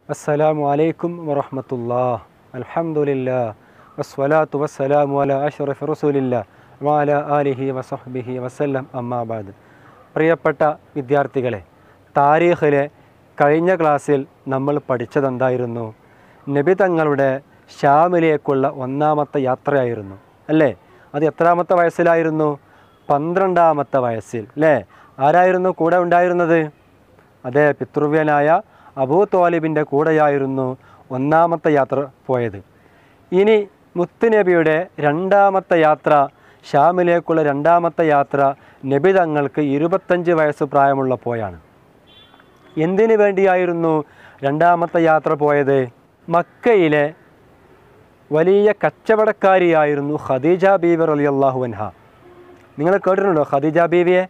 അസ്സലാമു അലൈക്കും വറഹമത്തുല്ലാ അൽഹംദുലില്ലാ വസ്വലാത്തു വസ്സലാമു അല അഷ്റഫ് റസൂലില്ല വാല ആലിഹി വസഹ്ബിഹി വസല്ലം അമ്മാബാദ് പ്രിയപ്പെട്ട വിദ്യാർത്ഥികളെ താരീഖിലെ കഴിഞ്ഞ ക്ലാസ്സിൽ നമ്മൾ പഠിച്ചതെന്തായിരുന്നു നബി തങ്ങളുടെ ഷാമിലേക്കുള്ള ഒന്നാമത്തെ യാത്രയായിരുന്നു അല്ലേ അത് എത്രാമത്തെ വയസ്സിലായിരുന്നു പന്ത്രണ്ടാമത്തെ വയസ്സിൽ അല്ലേ ആരായിരുന്നു കൂടെ ഉണ്ടായിരുന്നത് അതേ പിതൃവ്യനായ അബൂ തോലിബിൻ്റെ കൂടെയായിരുന്നു ഒന്നാമത്തെ യാത്ര പോയത് ഇനി മുത്തുനബിയുടെ രണ്ടാമത്തെ യാത്ര ഷാമിലേക്കുള്ള രണ്ടാമത്തെ യാത്ര നബി തങ്ങൾക്ക് ഇരുപത്തഞ്ച് വയസ്സ് പ്രായമുള്ളപ്പോഴാണ് എന്തിനു വേണ്ടിയായിരുന്നു രണ്ടാമത്തെ യാത്ര പോയത് മക്കയിലെ വലിയ കച്ചവടക്കാരിയായിരുന്നു ഖദീജ ബീവി റളിയല്ലാഹു അൻഹ നിങ്ങൾ കേട്ടിട്ടുണ്ടോ ഖദീജ ബീവിയെ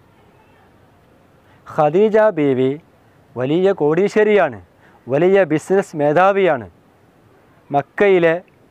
ഖദീജ ബീവി വലിയ കോടീശ്വരിയാണ് വലിയ ബിസിനസ് മേധാവിയാണ് മക്കയിലെ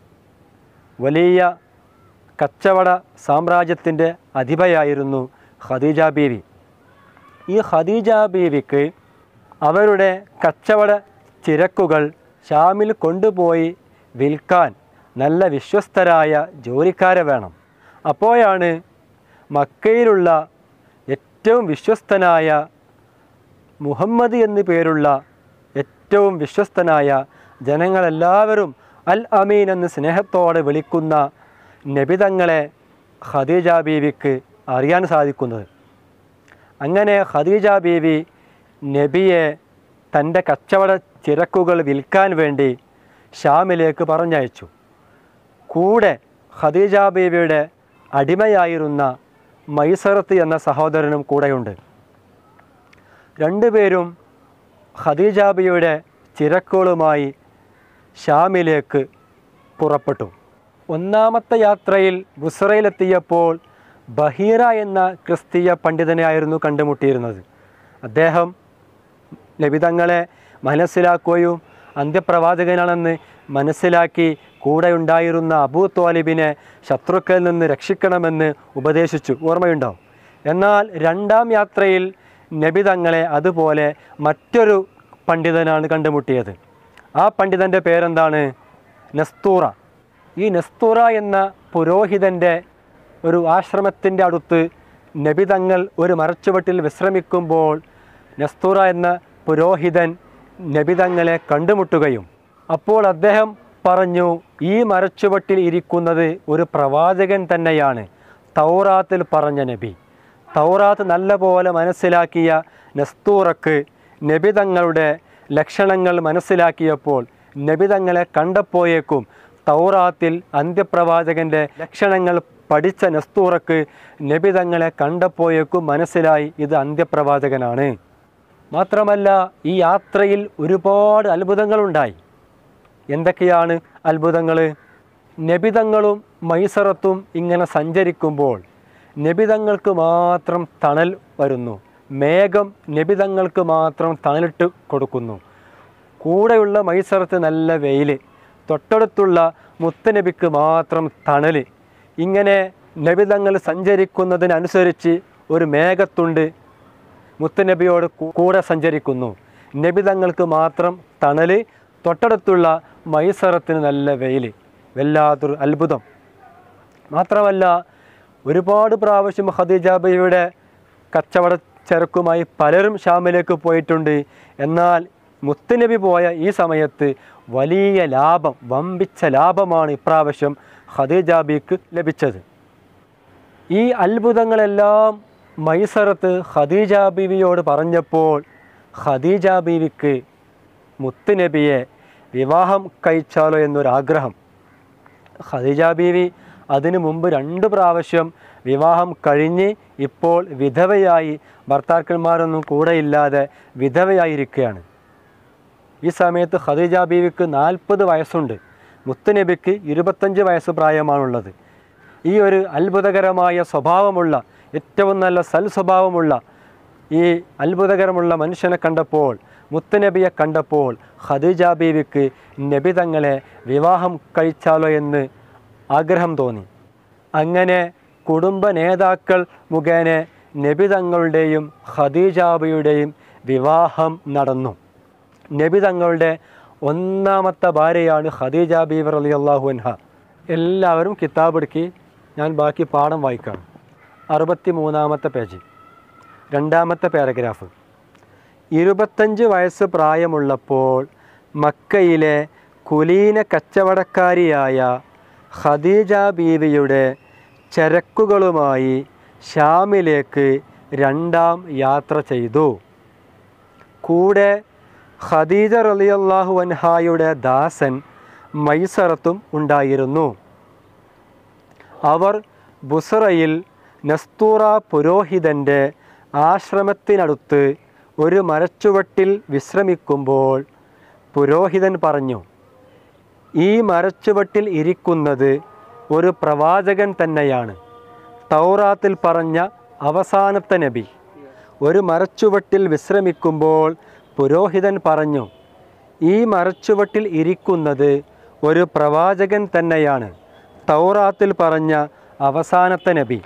വലിയ കച്ചവട സാമ്രാജ്യത്തിൻ്റെ അധിപയായിരുന്നു ഖദീജ ബീവി ഈ ഖദീജ ബീവിക്ക് അവരുടെ കച്ചവട ചിരക്കുകൾ ഷാമിൽ കൊണ്ടുപോയി വിൽക്കാൻ നല്ല വിശ്വസ്തരായ ജോലിക്കാരെ വേണം അപ്പോഴാണ് മക്കയിലുള്ള ഏറ്റവും വിശ്വസ്തനായ മുഹമ്മദ് എന്നു പേരുള്ള ഏറ്റവും വിശ്വസ്തനായ ജനങ്ങളെല്ലാവരും അൽ അമീൻ എന്ന് സ്നേഹത്തോടെ വിളിക്കുന്ന നബിതങ്ങളെ ഖദീജ ബീവിക്ക് അറിയാൻ സാധിക്കുന്നത് അങ്ങനെ ഖദീജ ബീവി നബിയെ തൻ്റെ കച്ചവട ചിരക്കുകൾ വിൽക്കാൻ വേണ്ടി ഷാമിലേക്ക് പറഞ്ഞയച്ചു കൂടെ ഖദീജ ബീവിയുടെ അടിമയായിരുന്ന മൈസറത്ത് എന്ന സഹോദരനും കൂടെയുണ്ട് രണ്ടുപേരും ഖദീജാബിയുടെ ചിരക്കുകളുമായി ഷാമിലേക്ക് പുറപ്പെട്ടു ഒന്നാമത്തെ യാത്രയിൽ ബുസറയിലെത്തിയപ്പോൾ ബഹീറ എന്ന ക്രിസ്തീയ പണ്ഡിതനെയായിരുന്നു കണ്ടുമുട്ടിയിരുന്നത് അദ്ദേഹം ലഭിതങ്ങളെ മനസ്സിലാക്കുകയും അന്ത്യപ്രവാചകനാണെന്ന് മനസ്സിലാക്കി കൂടെ ഉണ്ടായിരുന്ന അബൂ തോലിബിനെ ശത്രുക്കളിൽ നിന്ന് രക്ഷിക്കണമെന്ന് ഉപദേശിച്ചു ഓർമ്മയുണ്ടോ എന്നാൽ രണ്ടാം യാത്രയിൽ നബി തങ്ങളെ അതുപോലെ മറ്റൊരു പണ്ഡിതനാണ് കണ്ടുമുട്ടിയത് ആ പണ്ഡിതൻ്റെ പേരെന്താണ് നസ്തൂറ ഈ നസ്തൂറ എന്ന പുരോഹിതൻ്റെ ഒരു ആശ്രമത്തിൻ്റെ അടുത്ത് നബി തങ്ങൾ ഒരു മരച്ചുവട്ടിൽ വിശ്രമിക്കുമ്പോൾ നസ്തൂറ എന്ന പുരോഹിതൻ നബി തങ്ങളെ കണ്ടുമുട്ടുകയും അപ്പോൾ അദ്ദേഹം പറഞ്ഞു ഈ മരച്ചുവട്ടിൽ ഇരിക്കുന്നത് ഒരു പ്രവാചകൻ തന്നെയാണ് തൗറാത്തിൽ പറഞ്ഞ നബി തൗറാത്ത് നല്ലപോലെ മനസ്സിലാക്കിയ നസ്തൂറക്ക് നബി തങ്ങളുടെ ലക്ഷണങ്ങൾ മനസ്സിലാക്കിയപ്പോൾ നബി തങ്ങളെ കണ്ടപ്പോയേക്കും തൗറാത്തിൽ അന്ത്യപ്രവാചകൻ്റെ ലക്ഷണങ്ങൾ പഠിച്ച നസ്തൂറക്ക് നബി തങ്ങളെ കണ്ടപ്പോയേക്കും മനസ്സിലായി ഇത് അന്ത്യപ്രവാചകനാണ് മാത്രമല്ല ഈ യാത്രയിൽ ഒരുപാട് അത്ഭുതങ്ങളുണ്ടായി എന്തൊക്കെയാണ് അത്ഭുതങ്ങൾ നബിതങ്ങളും മൈസറത്തും ഇങ്ങനെ സഞ്ചരിക്കുമ്പോൾ നബിതങ്ങൾക്ക് മാത്രം തണൽ വരുന്നു മേഘം നബിതങ്ങൾക്ക് മാത്രം തണലിട്ട് കൊടുക്കുന്നു കൂടെയുള്ള മൈസറത്ത് നല്ല വെയിൽ തൊട്ടടുത്തുള്ള മുത്തനബിക്ക് മാത്രം തണൽ ഇങ്ങനെ നബിതങ്ങൾ സഞ്ചരിക്കുന്നതിനനുസരിച്ച് ഒരു മേഘത്തുണ്ട് മുത്തനബിയോട് കൂ- കൂടെ സഞ്ചരിക്കുന്നു നബിതങ്ങൾക്ക് മാത്രം തണൽ തൊട്ടടുത്തുള്ള മൈസറത്തിന് നല്ല വെയിൽ വല്ലാത്തൊരു അത്ഭുതം മാത്രമല്ല ഒരുപാട് പ്രാവശ്യം ഖദീജ ബിയുടെ കച്ചവട ചരക്കുമായി പലരും ഷാമിലേക്ക് പോയിട്ടുണ്ട് എന്നാൽ മുത്തുനബി പോയ ഈ സമയത്ത് വലിയ ലാഭം വമ്പിച്ച ലാഭമാണ് ഇപ്രാവശ്യം ഖദീജ ബിക്ക് ലഭിച്ചത് ഈ അത്ഭുതങ്ങളെല്ലാം മൈസറത്ത് ഖദീജ ബീവിയോട് പറഞ്ഞപ്പോൾ ഖദീജ ബീവിക്ക് മുത്തുനബിയെ വിവാഹം കഴിച്ചാലോ എന്നൊരാഗ്രഹം ഖദീജ ബീവി അതിനു മുമ്പ് രണ്ട് പ്രാവശ്യം വിവാഹം കഴിഞ്ഞ് ഇപ്പോൾ വിധവയായി ഭർത്താക്കന്മാരൊന്നും കൂടെയില്ലാതെ വിധവയായിരിക്കുകയാണ് ഈ സമയത്ത് ഖദീജ ബീവിക്ക് നാൽപ്പത് വയസ്സുണ്ട് മുത്തുനബിക്ക് ഇരുപത്തഞ്ച് വയസ്സ് പ്രായമാണുള്ളത് ഈ ഒരു അത്ഭുതകരമായ സ്വഭാവമുള്ള ഏറ്റവും നല്ല സൽ സ്വഭാവമുള്ള ഈ അത്ഭുതകരമുള്ള മനുഷ്യനെ കണ്ടപ്പോൾ മുത്തുനബിയെ കണ്ടപ്പോൾ ഖദീജ ബീവിക്ക് നബി തങ്ങളെ വിവാഹം കഴിച്ചാലോ എന്ന് ആഗ്രഹം തോന്നി അങ്ങനെ കുടുംബ നേതാക്കൾ മുഖേന നബി തങ്ങളുടെയും ഖദീജാബിയുടെയും വിവാഹം നടന്നു നബി തങ്ങളുടെ ഒന്നാമത്തെ ഭാര്യയാണ് ഖദീജ ബീവർ അലി അള്ളാഹു അൻഹ എല്ലാവരും കിതാബ് എടുക്കി ഞാൻ ബാക്കി പാഠം വായിക്കാം അറുപത്തി മൂന്നാമത്തെ പേജ് രണ്ടാമത്തെ പാരഗ്രാഫ് ഇരുപത്തഞ്ച് വയസ്സ് പ്രായമുള്ളപ്പോൾ മക്കയിലെ കുലീന കച്ചവടക്കാരിയായ ഖദീജ ബീവിയുടെ ചരക്കുകളുമായി ഷാമിലേക്ക് രണ്ടാം യാത്ര ചെയ്തു കൂടെ ഖദീജ റളിയല്ലാഹു അൻഹായുടെ ദാസൻ മൈസറത്തും ഉണ്ടായിരുന്നു അവർ ബുസറയിൽ നസ്തൂറ പുരോഹിതൻ്റെ ആശ്രമത്തിനടുത്ത് ഒരു മരച്ചുവട്ടിൽ വിശ്രമിക്കുമ്പോൾ പുരോഹിതൻ പറഞ്ഞു ഈ മരച്ചുവട്ടിൽ ഇരിക്കുന്നത് ഒരു പ്രവാചകൻ തന്നെയാണ് തൗറാത്തിൽ പറഞ്ഞ അവസാനത്തെ നബി ഒരു മരച്ചുവട്ടിൽ വിശ്രമിക്കുമ്പോൾ പുരോഹിതൻ പറഞ്ഞു ഈ മരച്ചുവട്ടിൽ ഇരിക്കുന്നത് ഒരു പ്രവാചകൻ തന്നെയാണ് തൗറാത്തിൽ പറഞ്ഞ അവസാനത്തെ നബി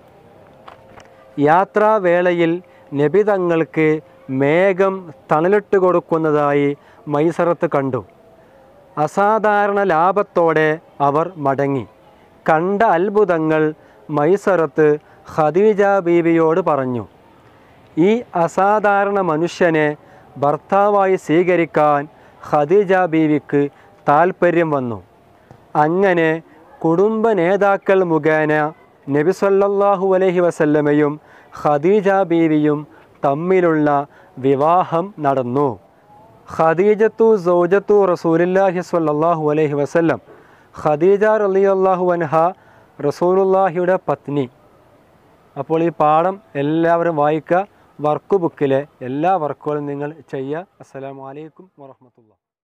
യാത്രാവേളയിൽ നബി തങ്ങൾക്ക് മേഘം തണലിട്ട് കൊടുക്കുന്നതായി മൈസറത്ത് കണ്ടു അസാധാരണ ലാഭത്തോടെ അവർ മടങ്ങി കണ്ട അത്ഭുതങ്ങൾ മൈസറത്ത് ഖദീജ ബീവിയോട് പറഞ്ഞു ഈ അസാധാരണ മനുഷ്യനെ ഭർത്താവായി സ്വീകരിക്കാൻ ഖദീജ ബീവിക്ക് താൽപ്പര്യം വന്നു അങ്ങനെ കുടുംബ നേതാക്കൾ മുഖേന നബി സല്ലല്ലാഹു അലൈഹി വസല്ലമയും ഖദീജ ബീവിയും തമ്മിലുള്ള വിവാഹം നടന്നു ഖദീജത്തു സൗജത്തു റസൂലുല്ലാഹി സ്വല്ലല്ലാഹു അലൈഹി വസല്ലം ഖദീജ റളിയല്ലാഹു അൻഹ റസൂലുള്ളാഹിയുടെ പത്നി അപ്പോൾ ഈ പാഠം എല്ലാവരും വായിക്കുക വർക്ക് ബുക്കിലെ എല്ലാ വർക്കുകളും നിങ്ങൾ ചെയ്യുക അസ്സലാമു അലൈക്കും വറഹ്മത്തുള്ളാഹി